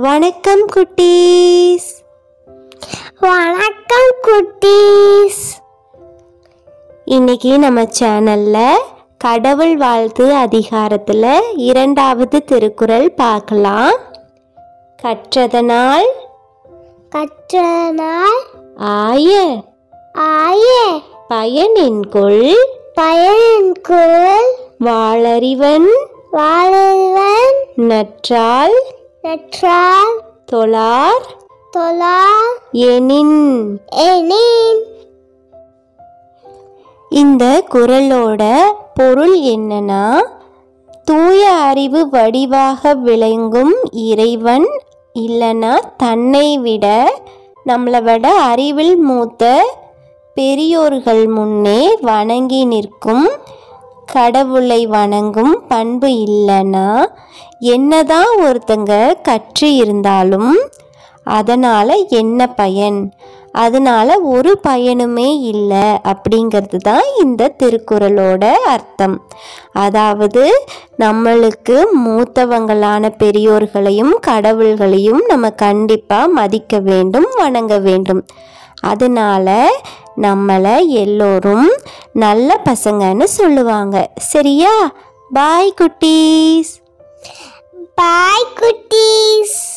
வணக்கம் குட்டீஸ் வணக்கம் குட்டீஸ் இன்னைக்கு நம்ம சேனல்ல கடவுள் வாழ்த்து அதிகாரத்துல இரண்டாவது திருக்குறள் பார்க்கலாம் கற்றதனால் கற்றனால் ஆய ஆய பயனென்கொள் பயன்குள் வாளறிவன் வாழுவன் நற்றால் நற்றால் தொழார் தொழார் எனின் எனின் இந்த குறளோட பொருள் என்னன்னா தூய அறிவு வடிவாக விளங்கும் இறைவன் இல்லைன்னா தன்னை விட நம்மளை விட அறிவில் மூத்த பெரியோர்கள் முன்னே வணங்கி நிற்கும் கடவுளை வணங்கும் பண்பு இல்லைன்னா என்னதான் ஒருத்தங்க கற்று இருந்தாலும் அதனால் என்ன பயன் அதனால ஒரு பயனுமே இல்லை அப்படிங்கிறது தான் இந்த திருக்குறளோட அர்த்தம் அதாவது நம்மளுக்கு மூத்தவங்களான பெரியோர்களையும் கடவுள்களையும் நம்ம கண்டிப்பாக மதிக்க வேண்டும் வணங்க வேண்டும் அதனால நம்மளை எல்லோரும் நல்ல பசங்கன்னு சொல்லுவாங்க சரியா பாய் குட்டீஸ் பாய் குட்டீஸ்